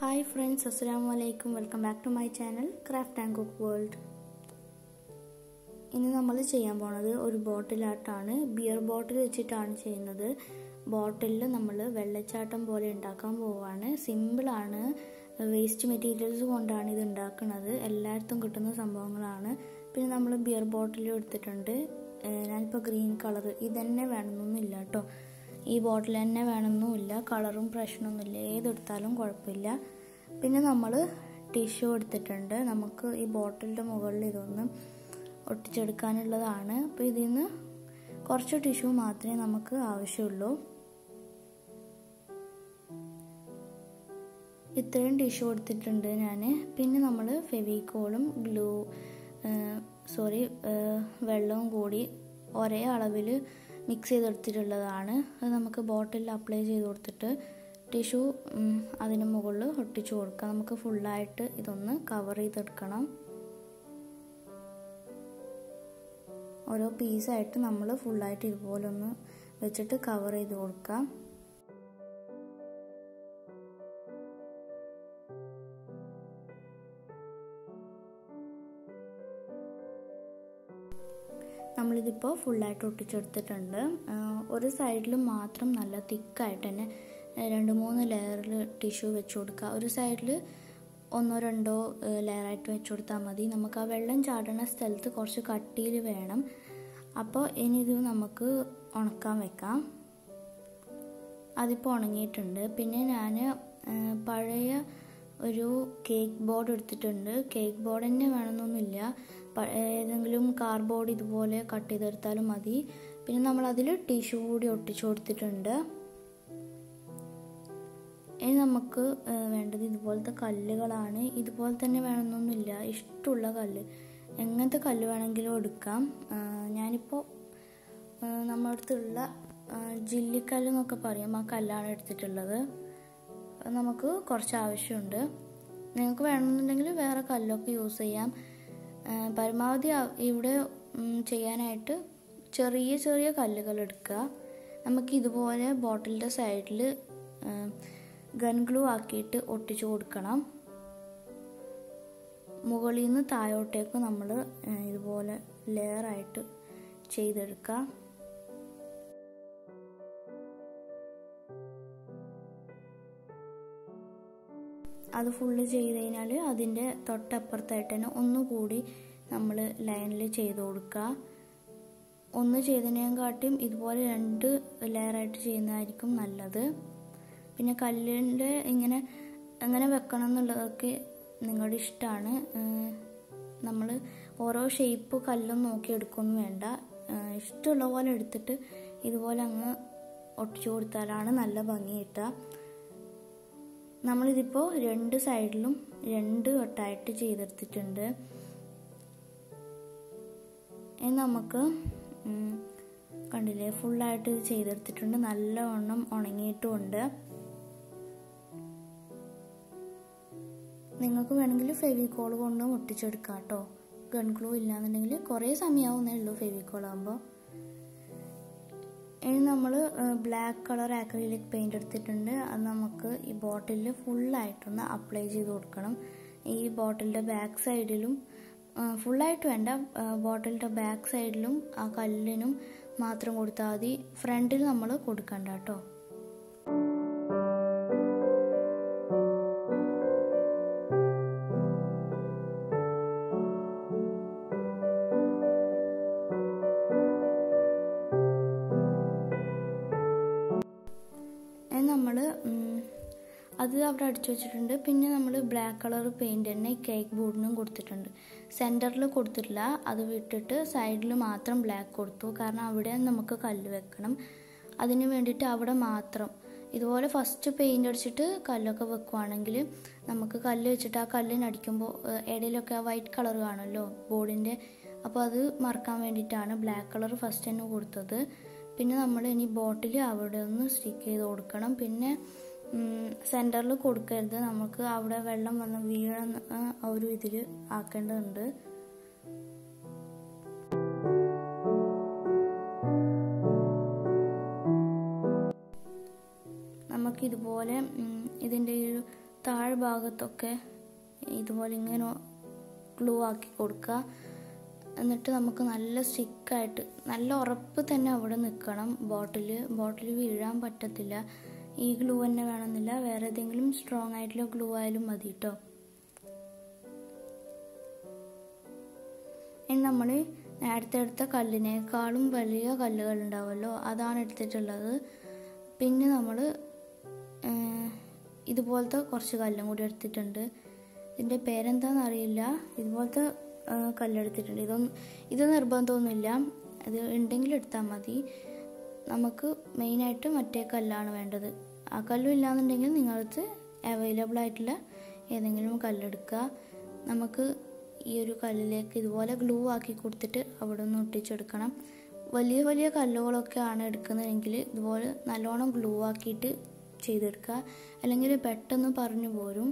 hi friends അസ്സാം വലൈക്കും welcome back to my channel craft and cook world ഇന്ന് നമ്മൾ ചെയ്യാൻ പോണത് ഒരു ബോട്ടിലായിട്ടാണ് ബിയർ ബോട്ടിൽ വെച്ചിട്ടാണ് ചെയ്യുന്നത് ബോട്ടിലിൽ നമ്മൾ വെള്ളച്ചാട്ടം പോലെ ഉണ്ടാക്കാൻ പോവാണ് സിമ്പിളാണ് വേസ്റ്റ് മെറ്റീരിയൽസ് കൊണ്ടാണ് ഇത് ഉണ്ടാക്കുന്നത് എല്ലായിടത്തും കിട്ടുന്ന സംഭവങ്ങളാണ് പിന്നെ നമ്മൾ ബിയർ ബോട്ടിൽ എടുത്തിട്ടുണ്ട് ഞാനിപ്പോൾ ഗ്രീൻ കളർ ഇതന്നെ വേണമെന്നൊന്നുമില്ല കേട്ടോ ഈ ബോട്ടിൽ തന്നെ വേണമെന്നുമില്ല കളറും പ്രശ്നമൊന്നുമില്ല ഏതെടുത്താലും കുഴപ്പമില്ല പിന്നെ നമ്മൾ ടിഷ്യൂ എടുത്തിട്ടുണ്ട് നമുക്ക് ഈ ബോട്ടിലിൻ്റെ മുകളിൽ ഇതൊന്ന് ഒട്ടിച്ചെടുക്കാനുള്ളതാണ് അപ്പോൾ ഇതിൽ നിന്ന് കുറച്ച് ടിഷ്യൂ മാത്രമേ നമുക്ക് ആവശ്യമുള്ളൂ ഇത്രയും ടിഷ്യൂ എടുത്തിട്ടുണ്ട് ഞാൻ പിന്നെ നമ്മൾ ഫെവിക്കോളും ഗ്ലൂ സോറി വെള്ളവും കൂടി ഒരേ അളവിൽ മിക്സ് ചെയ്തെടുത്തിട്ടുള്ളതാണ് അത് നമുക്ക് ബോട്ടിലിൽ അപ്ലൈ ചെയ്ത് കൊടുത്തിട്ട് ടിഷ്യൂ അതിന് മുകളിൽ ഒട്ടിച്ചു കൊടുക്കാം നമുക്ക് ഫുള്ളായിട്ട് ഇതൊന്ന് കവർ ചെയ്തെടുക്കണം ഓരോ പീസായിട്ട് നമ്മൾ ഫുള്ളായിട്ട് ഇതുപോലെ ഒന്ന് വെച്ചിട്ട് കവർ ചെയ്ത് കൊടുക്കാം നമ്മളിതിപ്പോൾ ഫുള്ളായിട്ട് ഒട്ടിച്ചെടുത്തിട്ടുണ്ട് ഒരു സൈഡിൽ മാത്രം നല്ല തിക്കായിട്ട് തന്നെ രണ്ട് മൂന്ന് ലെയറിൽ ടിഷ്യൂ വെച്ച് കൊടുക്കുക ഒരു സൈഡിൽ ഒന്നോ രണ്ടോ ലെയറായിട്ട് വെച്ച് കൊടുത്താൽ മതി നമുക്ക് ആ വെള്ളം ചാടുന്ന സ്ഥലത്ത് കുറച്ച് കട്ടിയിൽ വേണം അപ്പോൾ ഇനി ഇത് നമുക്ക് ഉണക്കാൻ വെക്കാം അതിപ്പോൾ ഉണങ്ങിയിട്ടുണ്ട് പിന്നെ ഞാൻ പഴയ ഒരു കേക്ക് ബോർഡ് എടുത്തിട്ടുണ്ട് കേക്ക് ബോർഡ് തന്നെ വേണമെന്നൊന്നുമില്ല ഏതെങ്കിലും കാർഡ്ബോർഡ് ഇതുപോലെ കട്ട് ചെയ്തെടുത്താലും മതി പിന്നെ നമ്മൾ അതിൽ ടിഷ്യൂ കൂടി ഒട്ടിച്ചു കൊടുത്തിട്ടുണ്ട് ഇനി നമുക്ക് വേണ്ടത് ഇതുപോലത്തെ കല്ലുകളാണ് ഇതുപോലെ തന്നെ വേണമെന്നൊന്നുമില്ല ഇഷ്ടമുള്ള കല്ല് എങ്ങനത്തെ കല്ല് വേണമെങ്കിലും എടുക്കാം ഞാനിപ്പോൾ നമ്മുടെ അടുത്തുള്ള ജില്ലിക്കല്ല് എന്നൊക്കെ പറയും ആ കല്ലാണ് എടുത്തിട്ടുള്ളത് നമുക്ക് കുറച്ച് ആവശ്യമുണ്ട് നിങ്ങൾക്ക് വേണമെന്നുണ്ടെങ്കിൽ വേറെ കല്ലൊക്കെ യൂസ് ചെയ്യാം പരമാവധി ഇവിടെ ചെയ്യാനായിട്ട് ചെറിയ ചെറിയ കല്ലുകൾ എടുക്കുക നമുക്ക് ഇതുപോലെ ബോട്ടിലിൻ്റെ സൈഡിൽ ഗൺ ഗ്ലൂ ആക്കിയിട്ട് ഒട്ടിച്ചു കൊടുക്കണം മുകളിൽ നിന്ന് താഴോട്ടേക്ക് നമ്മൾ ഇതുപോലെ ലെയറായിട്ട് ചെയ്തെടുക്കുക അത് ഫുള്ള് ചെയ്ത് കഴിഞ്ഞാൽ അതിൻ്റെ തൊട്ടപ്പുറത്തായിട്ട് തന്നെ ഒന്നുകൂടി നമ്മൾ ലൈനിൽ ചെയ്ത് കൊടുക്കുക ഒന്ന് ചെയ്തതിനേയും കാട്ടിയും ഇതുപോലെ രണ്ട് ലെയറായിട്ട് ചെയ്യുന്നതായിരിക്കും നല്ലത് പിന്നെ കല്ലിൻ്റെ ഇങ്ങനെ എങ്ങനെ വെക്കണം എന്നുള്ളതൊക്കെ നിങ്ങളുടെ ഇഷ്ടമാണ് നമ്മൾ ഓരോ ഷേപ്പ് കല്ലും നോക്കി എടുക്കൊന്നും വേണ്ട ഇഷ്ടമുള്ള പോലെ എടുത്തിട്ട് ഇതുപോലെ അങ്ങ് ഒട്ടിച്ചു കൊടുത്താലാണ് നല്ല ഭംഗി കിട്ടുക നമ്മളിതിപ്പോൾ രണ്ട് സൈഡിലും രണ്ട് വട്ടായിട്ട് ചെയ്തെടുത്തിട്ടുണ്ട് ഇനി നമുക്ക് കണ്ടില്ലേ ഫുള്ളായിട്ട് ചെയ്തെടുത്തിട്ടുണ്ട് നല്ലവണ്ണം ഉണങ്ങിയിട്ടുമുണ്ട് നിങ്ങൾക്ക് വേണമെങ്കിൽ ഫെവിക്കോൾ കൊണ്ട് ഒട്ടിച്ചെടുക്കാം കേട്ടോ ഗൺ ഗ്ലൂ ഇല്ലാന്നുണ്ടെങ്കിൽ കുറേ സമയമാവുന്നേ ഉള്ളൂ ഫെവിക്കോൾ ആകുമ്പോൾ ഇനി നമ്മൾ ബ്ലാക്ക് കളർ ആക്രിലിക് പെയിൻ്റ് എടുത്തിട്ടുണ്ട് അത് നമുക്ക് ഈ ബോട്ടിലിൽ ഫുള്ളായിട്ടൊന്ന് അപ്ലൈ ചെയ്ത് കൊടുക്കണം ഈ ബോട്ടിലിൻ്റെ ബാക്ക് സൈഡിലും ഫുള്ളായിട്ട് വേണ്ട ബോട്ടിലിൻ്റെ ബാക്ക് സൈഡിലും ആ കല്ലിനും മാത്രം കൊടുത്താൽ മതി ഫ്രണ്ടിൽ നമ്മൾ കൊടുക്കണ്ട കേട്ടോ നമ്മൾ അത് അവിടെ അടിച്ചു വെച്ചിട്ടുണ്ട് പിന്നെ നമ്മൾ ബ്ലാക്ക് കളർ പെയിൻറ് തന്നെ കേക്ക് ബോർഡിനും കൊടുത്തിട്ടുണ്ട് സെൻറ്ററിൽ കൊടുത്തിട്ടില്ല അത് വിട്ടിട്ട് സൈഡിൽ മാത്രം ബ്ലാക്ക് കൊടുത്തു കാരണം അവിടെ നമുക്ക് കല്ല് വെക്കണം അതിന് വേണ്ടിയിട്ട് അവിടെ മാത്രം ഇതുപോലെ ഫസ്റ്റ് പെയിൻ്റ് അടിച്ചിട്ട് കല്ലൊക്കെ വെക്കുവാണെങ്കിൽ നമുക്ക് കല്ല് വെച്ചിട്ട് ആ കല്ലിനടിക്കുമ്പോൾ ഇടയിലൊക്കെ വൈറ്റ് കളർ കാണുമല്ലോ ബോർഡിൻ്റെ അപ്പോൾ അത് മറക്കാൻ വേണ്ടിയിട്ടാണ് ബ്ലാക്ക് കളർ ഫസ്റ്റ് തന്നെ കൊടുത്തത് പിന്നെ നമ്മൾ ഇനി ബോട്ടിൽ അവിടെ ഒന്ന് സ്റ്റിക്ക് ചെയ്ത് കൊടുക്കണം പിന്നെ സെൻറ്ററിൽ കൊടുക്കരുത് നമുക്ക് അവിടെ വെള്ളം വന്ന് വീഴുന്ന ആ ഒരു ഇതിൽ ആക്കേണ്ടതുണ്ട് നമുക്കിതുപോലെ ഇതിൻ്റെ ഒരു താഴെ ഭാഗത്തൊക്കെ ഇതുപോലെ ഇങ്ങനെ ഗ്ലൂ ആക്കി കൊടുക്കുക എന്നിട്ട് നമുക്ക് നല്ല സ്റ്റിക്കായിട്ട് നല്ല ഉറപ്പ് തന്നെ അവിടെ നിൽക്കണം ബോട്ടിൽ ബോട്ടിൽ വീഴാൻ പറ്റത്തില്ല ഈ ഗ്ലൂ തന്നെ വേണമെന്നില്ല വേറെ ഏതെങ്കിലും സ്ട്രോങ് ആയിട്ടുള്ള ഗ്ലൂ ആയാലും മതി കേട്ടോ ഇനി നമ്മൾ നേരത്തെ എടുത്ത കല്ലിനേക്കാളും വലിയ കല്ലുകൾ ഉണ്ടാവുമല്ലോ അതാണ് എടുത്തിട്ടുള്ളത് പിന്നെ നമ്മൾ ഇതുപോലത്തെ കുറച്ച് കല്ലും കൂടി എടുത്തിട്ടുണ്ട് ഇതിൻ്റെ പേരെന്താണെന്ന് അറിയില്ല ഇതുപോലത്തെ കല്ലെടുത്തിട്ടുണ്ട് ഇതൊന്നും ഇത് നിർബന്ധമൊന്നുമില്ല ഇത് ഉണ്ടെങ്കിൽ എടുത്താൽ മതി നമുക്ക് മെയിനായിട്ട് മറ്റേ കല്ലാണ് വേണ്ടത് ആ കല്ലും ഇല്ലാന്നുണ്ടെങ്കിൽ നിങ്ങൾക്ക് അവൈലബിൾ ആയിട്ടുള്ള ഏതെങ്കിലും കല്ലെടുക്കുക നമുക്ക് ഈ ഒരു കല്ലിലേക്ക് ഇതുപോലെ ഗ്ലൂ ആക്കി കൊടുത്തിട്ട് അവിടെ നിന്ന് ഒട്ടിച്ചെടുക്കണം വലിയ വലിയ കല്ലുകളൊക്കെ ആണ് എടുക്കുന്നതെങ്കിൽ ഇതുപോലെ നല്ലോണം ഗ്ലൂ ആക്കിയിട്ട് ചെയ്തെടുക്കുക അല്ലെങ്കിൽ പെട്ടെന്ന് പറഞ്ഞു പോരും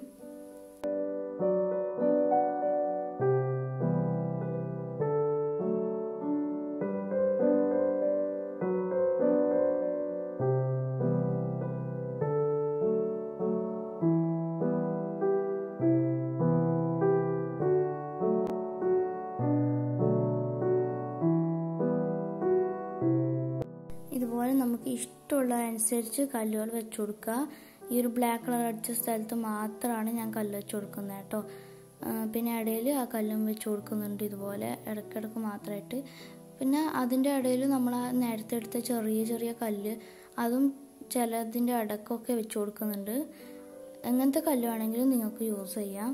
ഇതുപോലെ നമുക്ക് ഇഷ്ടമുള്ള അനുസരിച്ച് കല്ലുകൾ വെച്ച് കൊടുക്കുക ഈ ഒരു ബ്ലാക്ക് കളർ അടിച്ച സ്ഥലത്ത് മാത്രമാണ് ഞാൻ കല്ല് വെച്ച് കൊടുക്കുന്നത് കേട്ടോ പിന്നെ ഇടയിൽ ആ കല്ലും വെച്ച് കൊടുക്കുന്നുണ്ട് ഇതുപോലെ ഇടയ്ക്കിടയ്ക്ക് മാത്രമായിട്ട് പിന്നെ അതിൻ്റെ ഇടയിൽ നമ്മൾ ആ നേരത്തെ എടുത്ത ചെറിയ ചെറിയ കല്ല് അതും ചിലതിൻ്റെ ഇടക്കൊക്കെ വെച്ച് കൊടുക്കുന്നുണ്ട് എങ്ങനത്തെ കല്ല് വേണമെങ്കിലും നിങ്ങൾക്ക് യൂസ് ചെയ്യാം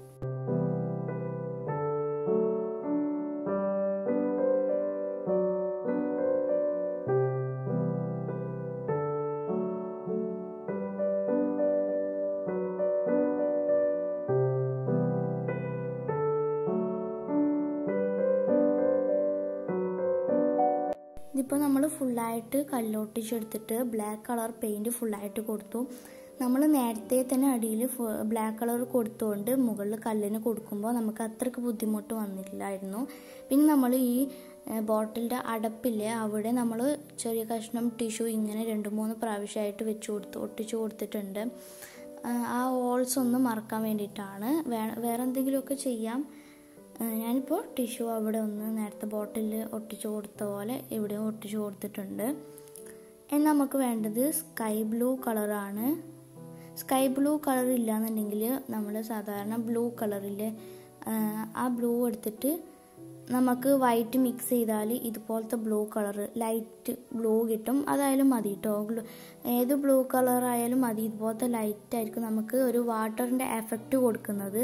ഇതിപ്പോൾ നമ്മൾ ഫുള്ളായിട്ട് കല്ലൊട്ടിച്ചെടുത്തിട്ട് ബ്ലാക്ക് കളർ പെയിൻറ് ഫുള്ളായിട്ട് കൊടുത്തു നമ്മൾ നേരത്തെ തന്നെ അടിയിൽ ബ്ലാക്ക് കളർ കൊടുത്തുകൊണ്ട് മുകളിൽ കല്ലിന് കൊടുക്കുമ്പോൾ നമുക്ക് അത്രയ്ക്ക് ബുദ്ധിമുട്ട് വന്നിട്ടില്ലായിരുന്നു പിന്നെ നമ്മൾ ഈ ബോട്ടിലിൻ്റെ അടപ്പില്ലേ അവിടെ നമ്മൾ ചെറിയ കഷ്ണം ടിഷ്യൂ ഇങ്ങനെ രണ്ട് മൂന്ന് പ്രാവശ്യമായിട്ട് വെച്ച് കൊടുത്ത് ഒട്ടിച്ചു കൊടുത്തിട്ടുണ്ട് ആ ഹോൾസ് ഒന്ന് മറക്കാൻ വേണ്ടിയിട്ടാണ് വേറെ എന്തെങ്കിലുമൊക്കെ ചെയ്യാം ഞാനിപ്പോൾ ടിഷ്യൂ അവിടെ ഒന്ന് നേരത്തെ ബോട്ടിലിൽ ഒട്ടിച്ചു കൊടുത്ത പോലെ ഇവിടെയും ഒട്ടിച്ചു കൊടുത്തിട്ടുണ്ട് ഇനി നമുക്ക് വേണ്ടത് സ്കൈ ബ്ലൂ കളറാണ് സ്കൈ ബ്ലൂ കളർ ഇല്ലാന്നുണ്ടെങ്കിൽ നമ്മൾ സാധാരണ ബ്ലൂ കളറിലെ ആ ബ്ലൂ എടുത്തിട്ട് നമുക്ക് വൈറ്റ് മിക്സ് ചെയ്താൽ ഇതുപോലത്തെ ബ്ലൂ കളർ ലൈറ്റ് ബ്ലൂ കിട്ടും അതായാലും മതി കേട്ടോ ഏത് ബ്ലൂ കളർ ആയാലും മതി ഇതുപോലത്തെ ലൈറ്റ് ആയിരിക്കും നമുക്ക് ഒരു വാട്ടറിൻ്റെ എഫക്റ്റ് കൊടുക്കുന്നത്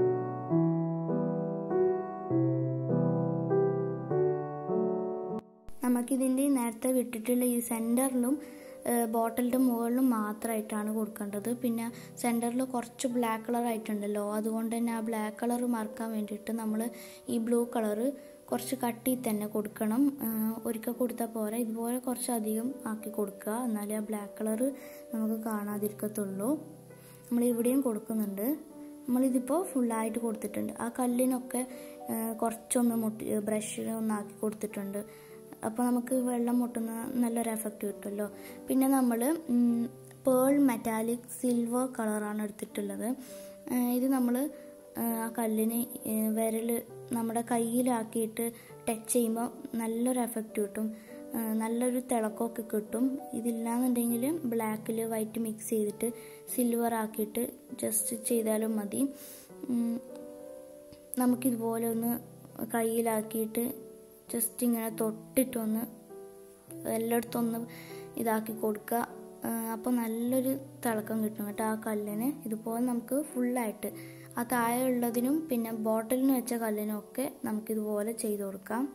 നമുക്കിതിൻ്റെ നേരത്തെ വിട്ടിട്ടുള്ള ഈ സെൻറ്ററിലും ബോട്ടിലിൻ്റെ മുകളിലും മാത്രമായിട്ടാണ് കൊടുക്കേണ്ടത് പിന്നെ സെൻറ്ററിൽ കുറച്ച് ബ്ലാക്ക് കളർ ആയിട്ടുണ്ടല്ലോ അതുകൊണ്ട് തന്നെ ആ ബ്ലാക്ക് കളർ മറക്കാൻ വേണ്ടിയിട്ട് നമ്മൾ ഈ ബ്ലൂ കളറ് കുറച്ച് കട്ടി തന്നെ കൊടുക്കണം ഒരിക്കൽ കൊടുത്താൽ പോരാ ഇതുപോലെ കുറച്ച് അധികം ആക്കി കൊടുക്കുക എന്നാലേ ആ ബ്ലാക്ക് കളർ നമുക്ക് കാണാതിരിക്കത്തുള്ളൂ നമ്മൾ ഇവിടെയും കൊടുക്കുന്നുണ്ട് നമ്മളിതിപ്പോൾ ഫുള്ളായിട്ട് കൊടുത്തിട്ടുണ്ട് ആ കല്ലിനൊക്കെ കുറച്ചൊന്ന് മുട്ടി ബ്രഷ് ഒന്നാക്കി കൊടുത്തിട്ടുണ്ട് അപ്പോൾ നമുക്ക് വെള്ളം മുട്ടുന്ന നല്ലൊരു എഫക്റ്റ് കിട്ടുമല്ലോ പിന്നെ നമ്മൾ പേൾ മെറ്റാലിക് സിൽവർ കളറാണ് എടുത്തിട്ടുള്ളത് ഇത് നമ്മൾ ആ കല്ലിന് വിരൽ നമ്മുടെ കയ്യിലാക്കിയിട്ട് ടച്ച് ചെയ്യുമ്പോൾ നല്ലൊരു എഫക്റ്റ് കിട്ടും നല്ലൊരു തിളക്കമൊക്കെ കിട്ടും ഇതില്ലാന്നുണ്ടെങ്കിൽ ബ്ലാക്കിൽ വൈറ്റ് മിക്സ് ചെയ്തിട്ട് സിൽവർ ആക്കിയിട്ട് ജസ്റ്റ് ചെയ്താലും മതി നമുക്കിതുപോലെ ഒന്ന് കയ്യിലാക്കിയിട്ട് ജസ്റ്റ് ഇങ്ങനെ തൊട്ടിട്ടൊന്ന് എല്ലായിടത്തും ഒന്ന് ഇതാക്കി കൊടുക്കുക അപ്പോൾ നല്ലൊരു തിളക്കം കിട്ടും കേട്ടോ ആ കല്ലിന് ഇതുപോലെ നമുക്ക് ഫുള്ളായിട്ട് ആ താഴെ ഉള്ളതിനും പിന്നെ ബോട്ടിലിന് വെച്ച കല്ലിനും ഒക്കെ നമുക്കിതുപോലെ ചെയ്ത് കൊടുക്കാം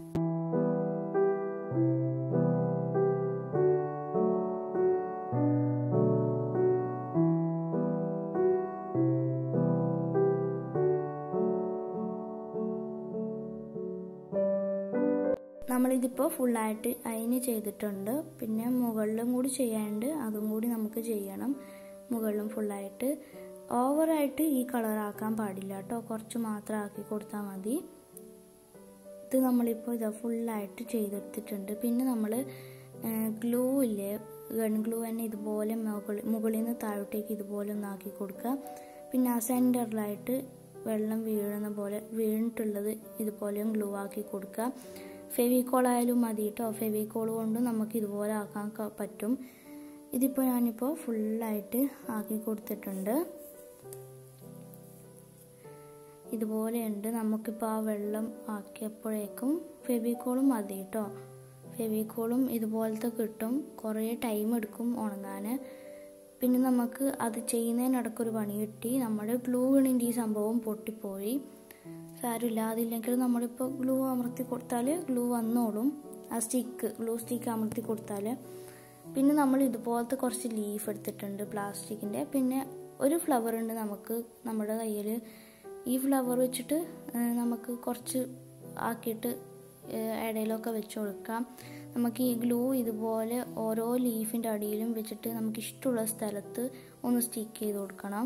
നമ്മളിതിപ്പോൾ ഫുള്ളായിട്ട് അതിന് ചെയ്തിട്ടുണ്ട് പിന്നെ മുകളിലും കൂടി ചെയ്യാനുണ്ട് അതും കൂടി നമുക്ക് ചെയ്യണം മുകളിലും ഫുള്ളായിട്ട് ഓവറായിട്ട് ഈ കളറാക്കാൻ പാടില്ല കേട്ടോ കുറച്ച് മാത്രം ആക്കി കൊടുത്താൽ മതി ഇത് നമ്മളിപ്പോൾ ഇത് ഫുള്ളായിട്ട് ചെയ്തെടുത്തിട്ടുണ്ട് പിന്നെ നമ്മൾ ഗ്ലൂ ഇല്ലേ ഗൺ ഗ്ലൂ തന്നെ ഇതുപോലെ മുകളിൽ മുകളിൽ നിന്ന് താഴോട്ടേക്ക് ഇതുപോലെ ഒന്ന് ആക്കി കൊടുക്കുക പിന്നെ ആ സെൻറ്ററിലായിട്ട് വെള്ളം വീഴുന്ന പോലെ വീണിട്ടുള്ളത് ഇതുപോലെയും ഗ്ലൂ ആക്കി കൊടുക്കുക ഫെവിക്കോൾ ആയാലും മതി കേട്ടോ ഫെവിക്കോൾ കൊണ്ട് നമുക്ക് ഇതുപോലെ ആക്കാൻ ക- പറ്റും ഇതിപ്പോൾ ഞാനിപ്പോൾ ഫുള്ളായിട്ട് ആക്കി കൊടുത്തിട്ടുണ്ട് ഇതുപോലെയുണ്ട് നമുക്കിപ്പോൾ ആ വെള്ളം ആക്കിയപ്പോഴേക്കും ഫെവിക്കോളും മതി കേട്ടോ ഫെവിക്കോളും ഇതുപോലത്തെ കിട്ടും കുറേ ടൈം എടുക്കും ഉണങ്ങാൻ പിന്നെ നമുക്ക് അത് ചെയ്യുന്നതിനിടയ്ക്കൊരു പണി കിട്ടി നമ്മുടെ ഗ്ലൂ ഗണിൻ്റെ ഈ സംഭവം പൊട്ടിപ്പോയി സാരമില്ല അതില്ലെങ്കിൽ നമ്മളിപ്പോൾ ഗ്ലൂ അമർത്തി കൊടുത്താൽ ഗ്ലൂ വന്നോളും ആ സ്റ്റിക്ക് ഗ്ലൂ സ്റ്റിക്ക് അമർത്തി കൊടുത്താൽ പിന്നെ നമ്മൾ ഇതുപോലത്തെ കുറച്ച് ലീഫ് എടുത്തിട്ടുണ്ട് പ്ലാസ്റ്റിക്കിൻ്റെ പിന്നെ ഒരു ഫ്ലവർ ഉണ്ട് നമുക്ക് നമ്മുടെ കയ്യിൽ ഈ ഫ്ലവർ വെച്ചിട്ട് ആ, നമുക്ക് കുറച്ച് ആക്കിയിട്ട് ആ, ഇടയിലൊക്കെ വെച്ച് കൊടുക്കാം നമുക്ക് ഈ ഗ്ലൂ ഇതുപോലെ ഓരോ ലീഫിൻ്റെ അടിയിലും വെച്ചിട്ട് നമുക്ക് ഇഷ്ടമുള്ള സ്ഥലത്ത് ഒന്ന് സ്റ്റിക്ക് ചെയ്ത് കൊടുക്കണം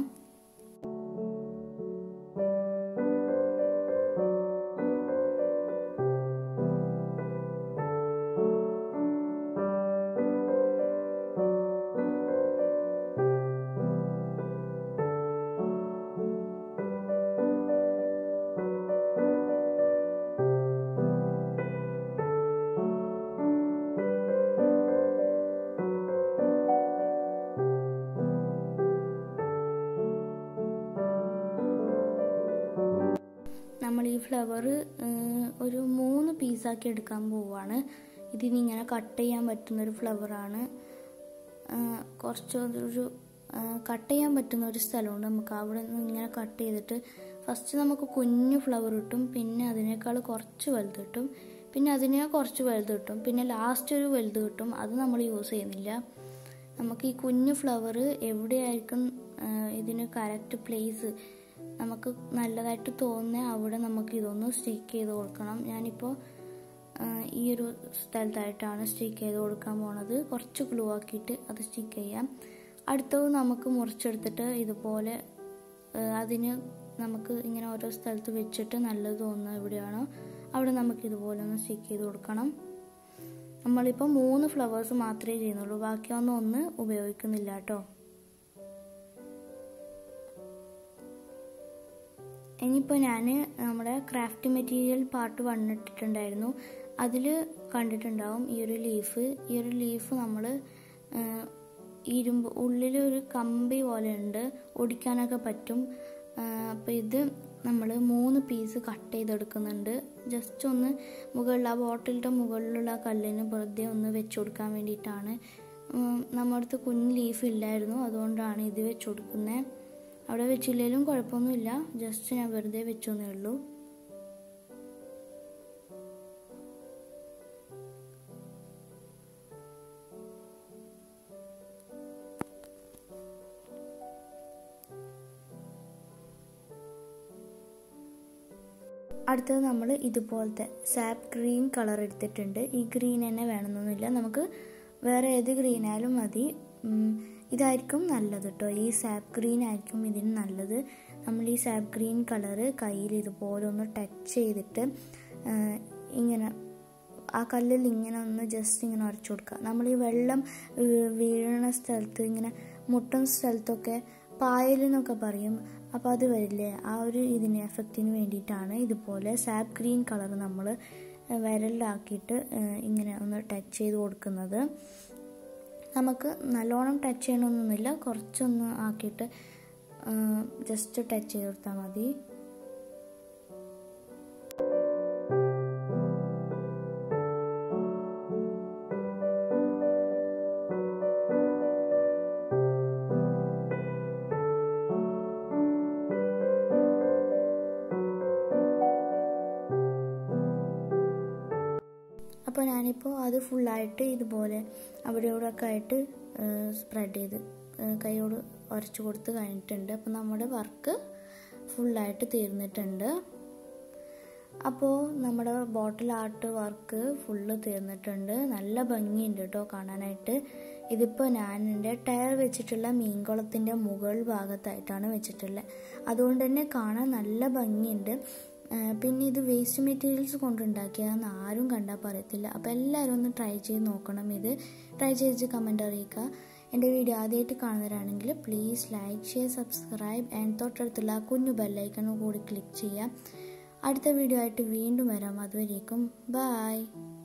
നമ്മൾ ഈ ഫ്ലവർ ഒരു മൂന്ന് പീസാക്കി എടുക്കാൻ പോവാണ് ഇതിന് ഇങ്ങനെ കട്ട് ചെയ്യാൻ പറ്റുന്ന ഒരു ഫ്ലവറാണ് കുറച്ച് ഒരു കട്ട് ചെയ്യാൻ പറ്റുന്ന ഒരു സ്ഥലമുണ്ട് നമുക്ക് അവിടെ നിന്ന് ഇങ്ങനെ കട്ട് ചെയ്തിട്ട് ഫസ്റ്റ് നമുക്ക് കുഞ്ഞു ഫ്ലവർ കിട്ടും പിന്നെ അതിനേക്കാൾ കുറച്ച് വലുത് കിട്ടും പിന്നെ അതിനെ കുറച്ച് വലുത് കിട്ടും പിന്നെ ലാസ്റ്റ് ഒരു വലുത് കിട്ടും അത് നമ്മൾ യൂസ് ചെയ്യുന്നില്ല നമുക്ക് ഈ കുഞ്ഞു ഫ്ലവർ എവിടെയായിരിക്കും ആ, ഇതിന് കറക്റ്റ് പ്ലേസ് നമുക്ക് നല്ലതായിട്ട് തോന്നുന്ന അവിടെ നമുക്ക് ഇതൊന്ന് സ്റ്റിക്ക് ചെയ്ത് കൊടുക്കണം ഞാനിപ്പോൾ ആ, ഈ ഒരു സ്ഥലത്തായിട്ടാണ് സ്റ്റിക്ക് ചെയ്ത് കൊടുക്കാൻ പോണത് കുറച്ച് ഗ്ലൂ ആക്കിയിട്ട് അത് സ്റ്റിക്ക് ചെയ്യാം അടുത്തത് നമുക്ക് മുറിച്ചെടുത്തിട്ട് ഇതുപോലെ ആ, അതിന് നമുക്ക് ഇങ്ങനെ ഓരോ സ്ഥലത്ത് വെച്ചിട്ട് നല്ലത് തോന്നുന്നത് എവിടെയാണോ അവിടെ നമുക്ക് ഇതുപോലെ ഒന്ന് സ്റ്റിക്ക് ചെയ്ത് കൊടുക്കണം നമ്മളിപ്പോൾ മൂന്ന് ഫ്ലവേഴ്സ് മാത്രമേ ചെയ്യുന്നുള്ളൂ ബാക്കിയൊന്നും ഒന്ന് ഉപയോഗിക്കുന്നില്ല കേട്ടോ ഇനിയിപ്പോൾ ഞാൻ നമ്മുടെ ക്രാഫ്റ്റ് മെറ്റീരിയൽ പാർട്ട് വണ്ണിട്ടിട്ടുണ്ടായിരുന്നു അതിൽ കണ്ടിട്ടുണ്ടാവും ഈ ഒരു ലീഫ് ഈ ഒരു ലീഫ് നമ്മൾ ഇരുമ്പ് ഉള്ളിൽ ഒരു കമ്പി പോലെ ഉണ്ട് ഒടിക്കാനൊക്കെ പറ്റും അപ്പോൾ ഇത് നമ്മൾ മൂന്ന് പീസ് കട്ട് ചെയ്തെടുക്കുന്നുണ്ട് ജസ്റ്റ് ഒന്ന് മുകളിൽ ആ ബോട്ടിലിൻ്റെ മുകളിലുള്ള ആ കല്ലിന് വെറുതെ ഒന്ന് വെച്ച് കൊടുക്കാൻ വേണ്ടിയിട്ടാണ് ഉം, നമ്മുടെ അടുത്ത് കുഞ്ഞ് ലീഫ് ഇല്ലായിരുന്നു അതുകൊണ്ടാണ് ഇത് വെച്ച് കൊടുക്കുന്നത് അവിടെ വെച്ചില്ലെങ്കിലും കുഴപ്പമൊന്നുമില്ല ജസ്റ്റ് ഞാൻ വെറുതെ വെച്ചൊന്നേ ഉള്ളൂ അടുത്തത് നമ്മൾ ഇതുപോലത്തെ സാപ്പ് ഗ്രീൻ കളർ എടുത്തിട്ടുണ്ട് ഈ ഗ്രീൻ തന്നെ വേണമെന്നൊന്നുമില്ല നമുക്ക് വേറെ ഏത് ഗ്രീൻ ആയാലും മതി ഉം, ഇതായിരിക്കും നല്ലത് കേട്ടോ ഈ സാപ്പ് ഗ്രീൻ ആയിരിക്കും ഇതിന് നല്ലത് നമ്മൾ ഈ സാപ്പ് ഗ്രീൻ കളറ് കയ്യിൽ ഇതുപോലെ ഒന്ന് ടച്ച് ചെയ്തിട്ട് ആ, ഇങ്ങനെ ആ കല്ലിൽ ഇങ്ങനെ ഒന്ന് ജസ്റ്റ് ഇങ്ങനെ ഉരച്ചു കൊടുക്കുക നമ്മൾ ഈ വെള്ളം വീ- വീഴണ സ്ഥലത്ത് ഇങ്ങനെ മുട്ടുന്ന സ്ഥലത്തൊക്കെ പായലെന്നൊക്കെ പറയും അപ്പോൾ അത് വരില്ലേ ആ ഒരു ഇതിന് എഫക്റ്റിന് വേണ്ടിയിട്ടാണ് ഇതുപോലെ സാപ്പ് ഗ്രീൻ കളർ നമ്മൾ വിരലിലാക്കിയിട്ട് ഏഹ്, ഇങ്ങനെ ഒന്ന് ടച്ച് ചെയ്ത് കൊടുക്കുന്നത് നമുക്ക് നല്ലോണം ടച്ച് ചെയ്യണമെന്നൊന്നുമില്ല കുറച്ചൊന്ന് ആക്കിയിട്ട് ജസ്റ്റ് ടച്ച് ചെയ്ത് കൊടുത്താൽ മതി അപ്പോൾ ഞാനിപ്പോൾ അത് ഫുള്ളായിട്ട് ഇതുപോലെ അവിടെ ഇവിടെ ഒക്കെ ആയിട്ട് സ്പ്രെഡ് ചെയ്ത് ഏഹ് കൈയോട് ഉരച്ചു കൊടുത്ത് കഴിഞ്ഞിട്ടുണ്ട് അപ്പോൾ നമ്മുടെ വർക്ക് ഫുള്ളായിട്ട് തീർന്നിട്ടുണ്ട് അപ്പോൾ നമ്മുടെ ബോട്ടിൽ ആർട്ട് വർക്ക് ഫുള്ള് തീർന്നിട്ടുണ്ട് നല്ല ഭംഗിയുണ്ട് കേട്ടോ കാണാനായിട്ട് ഇതിപ്പോൾ ഞാൻ എൻ്റെ ടയർ വെച്ചിട്ടുള്ള മീൻകുളത്തിൻ്റെ മുകൾ ഭാഗത്തായിട്ടാണ് വെച്ചിട്ടുള്ളത് അതുകൊണ്ട് തന്നെ കാണാൻ നല്ല ഭംഗിയുണ്ട് പിന്നെ ഇത് വേസ്റ്റ് മെറ്റീരിയൽസ് കൊണ്ടുണ്ടാക്കിയതെന്ന് ആരും കണ്ടാൽ പറയത്തില്ല അപ്പോൾ എല്ലാവരും ഒന്ന് ട്രൈ ചെയ്ത് നോക്കണം ഇത് ട്രൈ ചെയ്ത് കമൻ്റ് അറിയിക്കുക എൻ്റെ വീഡിയോ ആദ്യമായിട്ട് കാണുന്നവരാണെങ്കിൽ please like share subscribe and തൊട്ടടുത്തുള്ള ആ കുഞ്ഞു ബെല്ലൈക്കണും കൂടി ക്ലിക്ക് ചെയ്യാം അടുത്ത വീഡിയോ ആയിട്ട് വീണ്ടും വരാം അതുവരേക്കും ബായ്